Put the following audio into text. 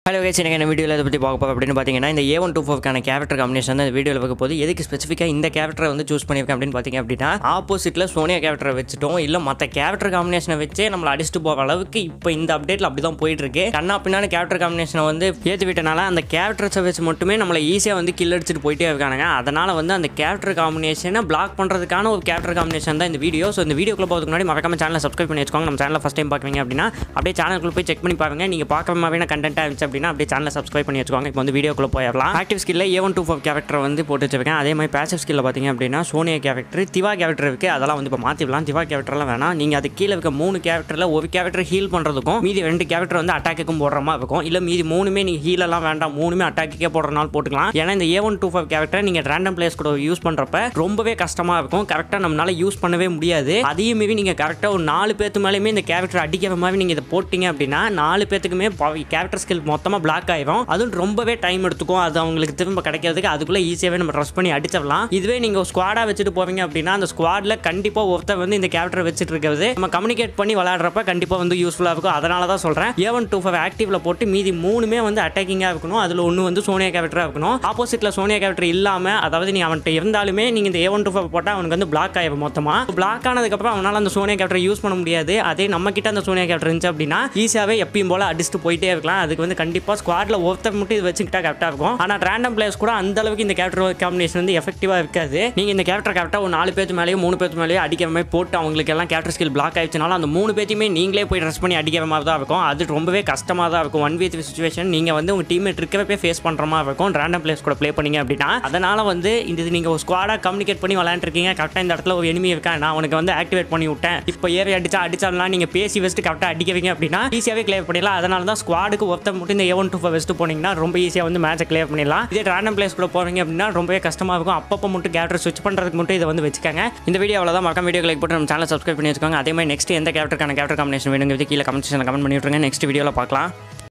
hello case எனக்கு என்ன வீடியோவில் இதை பற்றி பார்க்க போகிறோம் அப்படின்னு பார்த்தீங்கன்னா இந்த ஏ ஒன் டூ ஃபோர்க்கான கேரக்டர் காம்பினேஷன் தான் இந்த வீடியோவில் பார்க்க போது எதுக்கு ஸ்பெசிஃபிக்காக இந்த கேரக்டரை வந்து சூஸ் பண்ணியிருக்கேன் அப்படின்னு பார்த்தீங்க அப்படின்னா ஆப்போசிட்டில் சோனியா கேரக்டரை வச்சுட்டோம் இல்லை மற்ற கேரக்டர் காம்பினேஷனை வச்சே நம்மளை அடிச்சுட்டு போகிற அளவுக்கு இப்போ இந்த அப்டேட்டில் அப்படி தான் போயிட்டு இருக்கு கண்ணா பின்னான கேரக்டர் காம்பினேஷனை வந்து ஏற்றி விட்டனால அந்த கேரக்டர்ஸை வச்சு மட்டுமே நம்மளை ஈஸியாக வந்து கில் அடிச்சுட்டு போயிட்டே இருக்கானுங்க அதனால் வந்து அந்த கேரக்டர் காம்பினேஷனை பிளாக் பண்ணுறதுக்கான ஒரு கேரக்டர் காம்பினேஷன் தான் இந்த வீடியோ ஸோ இந்த வீடியோக்குள்ள போகிறதுக்கு முன்னாடி மறக்காம சேனலை சப்ஸ்கிரைப் பண்ணி வச்சுக்கோங்க நம்ம சேனலில் ஃபஸ்ட் டைம் பார்க்குறீங்க அப்படின்னா அப்படியே சேனலுக்குள்ள போய் செக் பண்ணி பாருங்க நீங்கள் பார்க்குற மாதிரியான கண்டென்ட்டாக இருந்துச்சு அப்படின்னா அப்படியே சேனலை சப்ஸ்கிரைப் பண்ணி வச்சுக்கோங்க இப்போ வந்து வீடியோக்குள்ள போயிடலாம் ஆக்டிவ் ஸ்கில்ல A one two four character வந்து போட்டு வச்சிருக்கேன் அதே மாதிரி பேசிவ் ஸ்கில்ல பார்த்தீங்க அப்படின்னா சோனியா கேரக்டர் திவா கேரக்டர் இருக்குது அதெல்லாம் வந்து இப்போ மாற்றிடலாம் திவா கேரக்டர்லாம் வேணாம் நீங்கள் அது கீழே இருக்க மூணு கேரக்டரில் ஒரு கேரக்டர் ஹீல் பண்ணுறதுக்கும் மீதி ரெண்டு கேரக்டர் வந்து அட்டாக்குக்கும் போடுற மாதிரி இருக்கும் இல்லை மீதி மூணுமே நீங்கள் ஹீலெல்லாம் வேண்டாம் மூணுமே அட்டாக்கே போடுறனால போட்டுக்கலாம் ஏன்னா இந்த A one two five character நீங்கள் ரேண்டம் பிளேஸ் கூட யூஸ் பண்ணுறப்ப ரொம்பவே கஷ்டமாக இருக்கும் கரெக்டாக நம்மளால யூஸ் பண்ணவே முடியாது அதையும் மீறி நீங்கள் கரெக்டாக ஒரு நாலு பேர்த்து மேலேயுமே இந்த கேரக்டர் அடிக்கிற மாதிரி நீங்கள் இதை போட்டிங்க அப்படின்னா நாலு பேத்துக்குமே கேரக்டர் ஸ்கில் மொத்தமாக பிளாக் ஆயிரும் அதுவும் ரொம்பவே டைம் எடுத்துக்கும் அது அவங்களுக்கு திரும்ப கிடைக்கிறதுக்கு அதுக்குள்ளே ஈஸியாகவே நம்ம ட்ரஸ் பண்ணி அடிச்சிடலாம் இதுவே நீங்கள் ஸ்குவாடாக வச்சுட்டு போவீங்க அப்படின்னா அந்த ஸ்குவாடில் கண்டிப்பாக ஒருத்தர் வந்து இந்த கேரக்டர் வச்சுட்டு இருக்கிறது நம்ம கம்யூனிகேட் பண்ணி விளையாடுறப்ப கண்டிப்பாக வந்து யூஸ்ஃபுல்லாக இருக்கும் அதனால தான் சொல்கிறேன் ஏ ஒன் டூ ஃபைவ் ஆக்டிவில் போட்டு மீதி மூணுமே வந்து அட்டாக்கிங்காக இருக்கணும் அதில் ஒன்று வந்து சோனியா கேரக்டராக இருக்கணும் ஆப்போசிட்டில் சோனியா கேரக்டர் இல்லாமல் அதாவது நீ அவன்கிட்ட இருந்தாலுமே நீங்கள் இந்த ஏ ஒன் டூ ஃபைவ் போட்டால் அவனுக்கு வந்து பிளாக் ஆயிடும் மொத்தமாக பிளாக் ஆனதுக்கப்புறம் அவனால் அந்த சோனியா கேரக்டர் யூஸ் பண்ண முடியாது அதே நம்ம கிட்ட அந்த சோனியா கேரக்டர் இருந்துச்சு அப்படின்னா ஈஸியாகவே எப்பயும் போல அடிச்சுட்டு போயிட்டே இருக்கலாம் அதுக்கு வந்து கண்டிப்பாக ஸ்குவாடில் ஒருத்தர் மட்டும் இது வச்சுக்கிட்டா கரெக்டாக இருக்கும் ஆனால் ரேண்டம் பிளேயர்ஸ் கூட அந்த அளவுக்கு இந்த கேரக்டர் காம்பினேஷன் வந்து எஃபெக்டிவாக இருக்காது நீங்கள் இந்த கேரக்டர் கரெக்டாக ஒரு நாலு பேத்து மேலேயோ மூணு பேத்து மேலேயோ அடிக்கிற மாதிரி போட்டு அவங்களுக்கு எல்லாம் கேரக்டர் ஸ்கில் பிளாக் ஆயிடுச்சுனாலும் அந்த மூணு பேத்தையுமே நீங்களே போய் ட்ரெஸ் பண்ணி அடிக்கிற மாதிரி தான் இருக்கும் அது ரொம்பவே கஷ்டமாக தான் இருக்கும் ஒன் வீத் சுச்சுவேஷன் நீங்கள் வந்து உங்கள் டீம்மேட் இருக்கிறப்பே ஃபேஸ் பண்ணுற மாதிரி இருக்கும் ரேண்டம் பிளேஸ் கூட ப்ளே பண்ணீங்க அப்படின்னா அதனால் வந்து இது நீங்கள் ஒரு ஸ்குவாடாக கம்யூனிகேட் பண்ணி விளையாண்டுருக்கீங்க கரெக்டாக இந்த இடத்துல ஒரு எனிமி இருக்கான் நான் உனக்கு வந்து ஆக்டிவேட் பண்ணி விட்டேன் இப்போ ஏறி அடிச்சா அடிச்சாலாம் நீங்கள் பேசி வச்சுட்டு கரெக்டாக அடிக்கிறீங்க அப்படின்னா ஈஸியாகவே கிளியர் பண்ணிடலாம் அதனால தான் ஸ்குவாடுக்கு ஒருத்தர் மட்டும் இந்த ஏ ஒன் டூ ஃபைவ் வச்சுட்டு போனீங்கன்னா ரொம்ப ஈஸியாக வந்து மேட்சை கிளியர் பண்ணிடலாம் இதே ரேண்டம் பிளேஸ் கூட போகிறீங்க அப்படின்னா ரொம்பவே கஷ்டமாக இருக்கும் அப்பப்போ மட்டும் கேரக்டர் ஸ்விட்ச் பண்ணுறதுக்கு மட்டும் இதை வந்து வச்சுக்காங்க இந்த வீடியோ அவ்வளோதான் மறக்காம வீடியோ லைக் போட்டு நம்ம சேனல் சப்ஸ்கிரைப் பண்ணி வச்சுக்கோங்க அதே மாதிரி நெக்ஸ்ட் எந்த கேரக்டருக்கான கேரக்டர் காம்பினேஷன் வேணுங்கிறது கீழே கமெண்ட் செக்ஷனில் கமெண்ட் பண்ணி விட்ருங்க நெக்ஸ்ட் வீடியோவில் பார்க்கலாம்